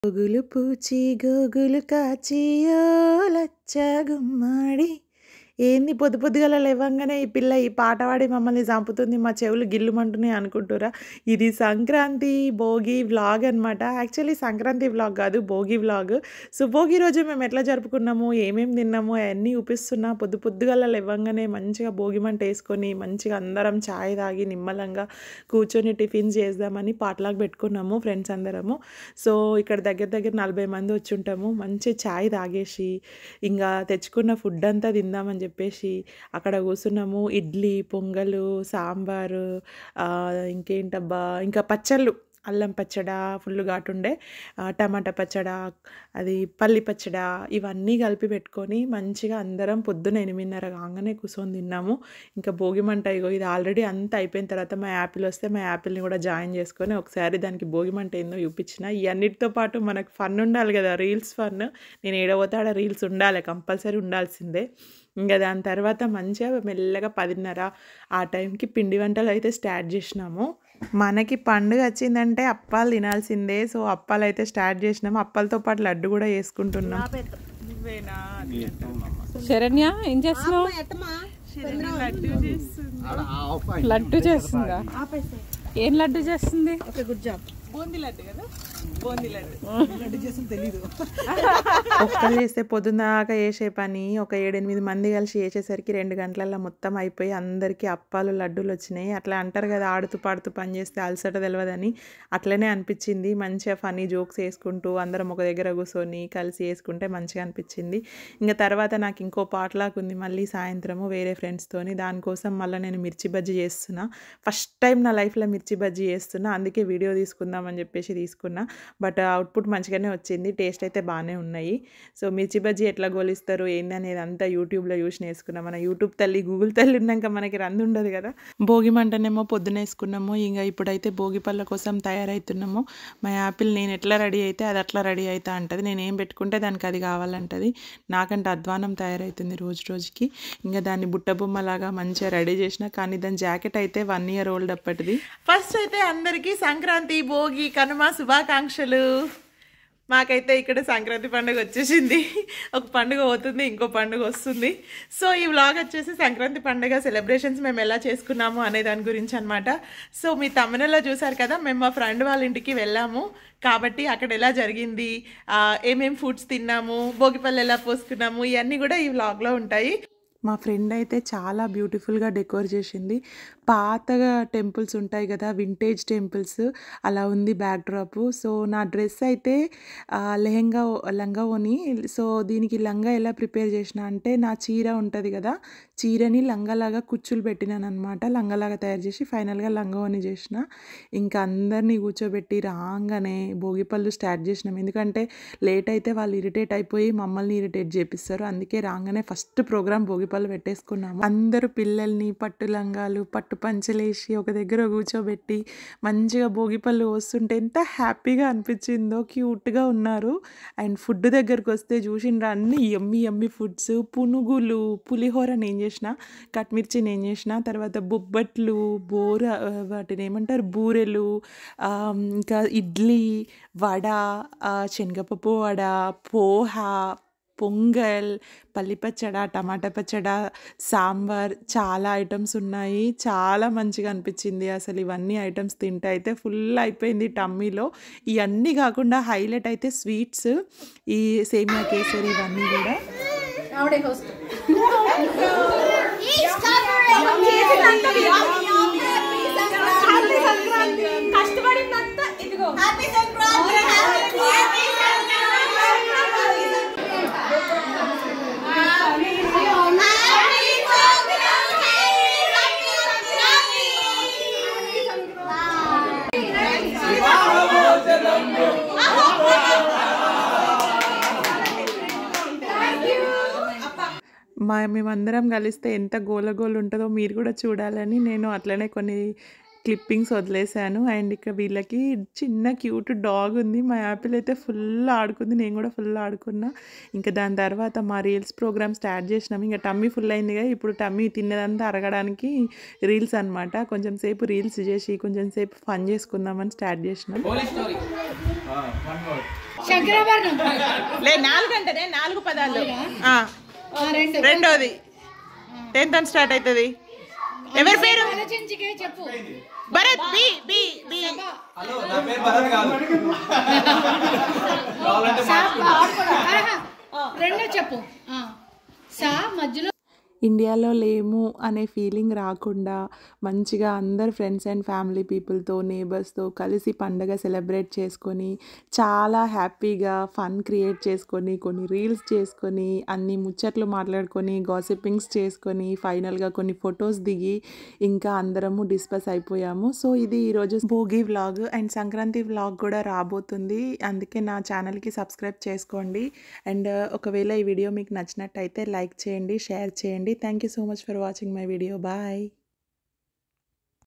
గోగులు పూచి గోగులు కాచి ఓ లచ్చ గుమ్మాడి ఏంది పొద్దు పొద్దుగాల లేవంగానే ఈ పిల్ల ఈ పాట పాడి మమ్మల్ని చంపుతుంది మా చెవులు గిల్లుమంటున్నాయి అనుకుంటురా ఇది సంక్రాంతి భోగి వ్లాగ్ అనమాట యాక్చువల్లీ సంక్రాంతి వ్లాగ్ కాదు భోగి వ్లాగ్ సో భోగి రోజు మేము ఎట్లా జరుపుకున్నాము ఏమేమి తిన్నాము అవన్నీ చూపిస్తున్నా పొద్దు పొద్దుగాల లేవంగానే మంచిగా భోగి మంట వేసుకొని మంచిగా అందరం ఛాయ్ తాగి నిమ్మలంగా కూర్చొని టిఫిన్స్ చేద్దామని పాటలాగా పెట్టుకున్నాము ఫ్రెండ్స్ అందరము సో ఇక్కడ దగ్గర దగ్గర నలభై మంది వచ్చి ఉంటాము మంచి ఛాయ్ తాగేసి ఇంకా తెచ్చుకున్న ఫుడ్ అంతా తిందామని చెప్పేసి అక్కడ కూర్చున్నాము ఇడ్లీ పొంగలు సాంబారు ఆ, ఇంకేంటబ్బా ఇంకా పచ్చళ్ళు అల్లం పచ్చడా ఫుల్ ఘాటుండే ఆ, టమాటా పచ్చడా అది పల్లి పచ్చడా ఇవన్నీ కలిపి పెట్టుకొని మంచిగా అందరం పొద్దున ఎనిమిదిన్నర కాగానే కూర్చొని తిన్నాము ఇంకా భోగి మంట ఇగో ఇది ఆల్రెడీ అంతా అయిపోయిన తర్వాత మా యాపిల్ వస్తే మా యాపిల్ని కూడా జాయిన్ చేసుకొని ఒకసారి దానికి భోగి మంట ఏందో చూపించిన ఈ అన్నిటితో పాటు మనకు ఫన్ ఉండాలి కదా రీల్స్ ఫన్ నేను ఏడవతే ఆడ రీల్స్ ఉండాలి కంపల్సరీ ఉండాల్సిందే ఇంకా దాని తర్వాత మంచిగా మెల్లగా పదిన్నర ఆ టైంకి పిండి వంటలు అయితే స్టార్ట్ చేసినాము మనకి పండుగ వచ్చిందంటే అప్పాలు తినాల్సిందే సో అప్పాలు అయితే స్టార్ట్ చేసినాము అప్పాలతో పాటు లడ్డు కూడా వేసుకుంటున్నాం శరణ్య ఏం చేస్తున్నావు లడ్డు చేస్తుందా ఏం లడ్డు చేస్తుంది బూందీ లడ్డు కదా బూందీ లడ్డు ఒక్కళ్ళు చేస్తే పొద్దున్నాక చేసే పని ఒక ఏడెనిమిది మంది కలిసి చేసేసరికి రెండు గంటలల్లో మొత్తం అయిపోయి అందరికీ అప్పాలు లడ్డూలు వచ్చినాయి అట్లా అంటారు కదా ఆడుతూ పాడుతూ పని చేస్తే అలసట తెలియదని అట్లనే అనిపించింది మంచిగా ఫనీ జోక్స్ వేసుకుంటూ అందరం ఒక దగ్గర కూర్చొని కలిసి వేసుకుంటే మంచిగా అనిపించింది ఇంకా తర్వాత నాకు ఇంకో పాటలాగా ఉంది మళ్ళీ సాయంత్రము వేరే ఫ్రెండ్స్తోని దానికోసం మళ్ళీ నేను మిర్చి బజ్జీ చేస్తున్నా ఫస్ట్ టైం నా లైఫ్లో మిర్చి బజ్జీ చేస్తున్నా అందుకే వీడియో తీసుకుందామని చెప్పేసి తీసుకున్నా బట్ అవుట్పుట్ మంచిగానే వచ్చింది టేస్ట్ అయితే బాగానే ఉన్నాయి సో మిర్చి బజ్జీ ఎట్లా గోలిస్తారు ఏంది అనేది అంతా యూట్యూబ్లో చూసి నేర్చుకున్నాం మన యూట్యూబ్ తల్లి గూగుల్ తల్లి ఉన్నాక మనకి రంది ఉండదు కదా భోగి మంటనేమో పొద్దున వేసుకున్నాము ఇంకా ఇప్పుడైతే భోగి పళ్ళ కోసం తయారవుతున్నాము మా యాపిల్ నేను ఎట్లా రెడీ అయితే అది అట్లా రెడీ అవుతా అంటది నేను ఏం పెట్టుకుంటే దానికి అది కావాలంటది నాకంటే అధ్వానం తయారవుతుంది రోజు రోజుకి ఇంకా దాన్ని బుట్ట బొమ్మలాగా మంచిగా రెడీ చేసిన కానీ దాని జాకెట్ అయితే వన్ ఇయర్ ఓల్డ్ అప్పటిది ఫస్ట్ అయితే అందరికీ సంక్రాంతి భోగి కనుమ శుభాకాంక్షలు మాకైతే ఇక్కడ సంక్రాంతి పండుగ వచ్చేసింది ఒక పండుగ పోతుంది ఇంకో పండుగ వస్తుంది సో ఈ వ్లాగ్ వచ్చేసి సంక్రాంతి పండుగ సెలబ్రేషన్స్ మేము ఎలా చేసుకున్నాము అనే దాని గురించి అనమాట సో మీ తమిళలో చూసారు కదా మేము మా ఫ్రెండ్ వాళ్ళ ఇంటికి వెళ్ళాము కాబట్టి అక్కడ ఎలా జరిగింది ఆ, ఏమేం ఫుడ్స్ తిన్నాము భోగిపల్లి ఎలా పోసుకున్నాము ఇవన్నీ కూడా ఈ వ్లాగ్లో ఉంటాయి మా ఫ్రెండ్ అయితే చాలా బ్యూటిఫుల్గా డెకోర్ చేసింది పాతగా టెంపుల్స్ ఉంటాయి కదా వింటేజ్ టెంపుల్స్ అలా ఉంది బ్యాక్ డ్రాప్ సో నా డ్రెస్ అయితే ఆ, లెహంగా లంగా ఓని సో దీనికి లంగా ఎలా ప్రిపేర్ చేసిన అంటే నా చీర ఉంటుంది కదా చీరని లంగాలాగా కుచ్చులు పెట్టినాను అనమాట లంగాలాగా తయారు చేసి ఫైనల్గా లంగా ఓని చేసిన ఇంకా అందరినీ కూర్చోబెట్టి రాగానే భోగిపళ్ళు స్టార్ట్ చేసినాం ఎందుకంటే లేట్ అయితే వాళ్ళు ఇరిటేట్ అయిపోయి మమ్మల్ని ఇరిటేట్ చేపిస్తారు అందుకే రాగానే ఫస్ట్ ప్రోగ్రామ్ భోగిపళ్ళు పెట్టేసుకున్నాము అందరూ పిల్లల్ని పట్టు లంగాలు పట్టు పంచలేసి ఒక దగ్గర కూర్చోబెట్టి మంచిగా భోగిపళ్ళు వస్తుంటే ఎంత హ్యాపీగా అనిపించిందో క్యూట్గా ఉన్నారు అండ్ ఫుడ్ దగ్గరకు వస్తే చూసిండ్రా అన్ని ఎమ్మి ఎమ్మి ఫుడ్స్ పునుగులు పులిహోర నేను చేసిన కట్మిర్చి నేను చేసిన తర్వాత బొబ్బట్లు బోర ఆ, వాటిని ఏమంటారు బూరెలు ఆ, ఇంకా ఇడ్లీ వడ ఆ, శనగపప్పు వడ పోహ పొంగల్ పల్లి పచ్చడ టమాటా పచ్చడ సాంబార్ చాలా ఐటమ్స్ ఉన్నాయి చాలా మంచిగా అనిపించింది అసలు ఇవన్నీ ఐటమ్స్ తింటే అయితే ఫుల్ అయిపోయింది టమ్మీలో ఇవన్నీ కాకుండా హైలైట్ అయితే స్వీట్స్ ఈ సేమియా కేసరి ఇవన్నీ కూడా కష్టపడిందంతా ఇదిగో హ్యాపీ సంక్రాంతి హ్యాపీ మా మేమందరం కలిస్తే ఎంత గోలగోలు ఉంటుందో మీరు కూడా చూడాలని నేను అట్లనే కొన్ని క్లిప్పింగ్స్ వదిలేశాను అండ్ ఇక వీళ్ళకి చిన్న క్యూట్ డాగ్ ఉంది మా యాపిల్ అయితే ఫుల్ ఆడుకుంది నేను కూడా ఫుల్ ఆడుకున్నా ఇంకా దాని తర్వాత మా రీల్స్ ప్రోగ్రామ్ స్టార్ట్ చేసినాం ఇంకా టమ్మీ ఫుల్ అయింది కదా ఇప్పుడు టమ్మీ తిన్నదంతా అరగడానికి రీల్స్ అనమాట కొంచెం సేపు రీల్స్ చేసి కొంచెం సేపు ఫన్ చేసుకుందామని స్టార్ట్ చేసినాం శంకరాభరణం లే నాలుగు అంటేనే నాలుగు పదాలు ఆ, ఆ, రెండు రెండోది టెన్త్ అని స్టార్ట్ అవుతుంది ఎవరి పేరు ఆలోచించికే చెప్పు Bharath B B B hello నా పేరు భరత్ కాదు కావాలంటే ఆహా, రెండో చెప్పు ఆ. సా మధ్యలో ఇండియాలో లేము అనే ఫీలింగ్ రాకుండా మంచిగా అందరు ఫ్రెండ్స్ అండ్ ఫ్యామిలీ పీపుల్తో నేబర్స్తో కలిసి పండగ సెలబ్రేట్ చేసుకొని చాలా హ్యాపీగా ఫన్ క్రియేట్ చేసుకొని కొన్ని రీల్స్ చేసుకొని అన్ని ముచ్చట్లు మాట్లాడుకొని గాసిపింగ్స్ చేసుకొని ఫైనల్గా కొన్ని ఫొటోస్ దిగి ఇంకా అందరము డిస్కస్ అయిపోయాము సో ఇది ఈరోజు Bhogi vlog and Sankranti vlog కూడా రాబోతుంది అందుకే నా ఛానల్కి సబ్స్క్రైబ్ చేసుకోండి అండ్ ఒకవేళ ఈ వీడియో మీకు నచ్చినట్టయితే లైక్ చేయండి షేర్ చేయండి thank you so much for watching my video bye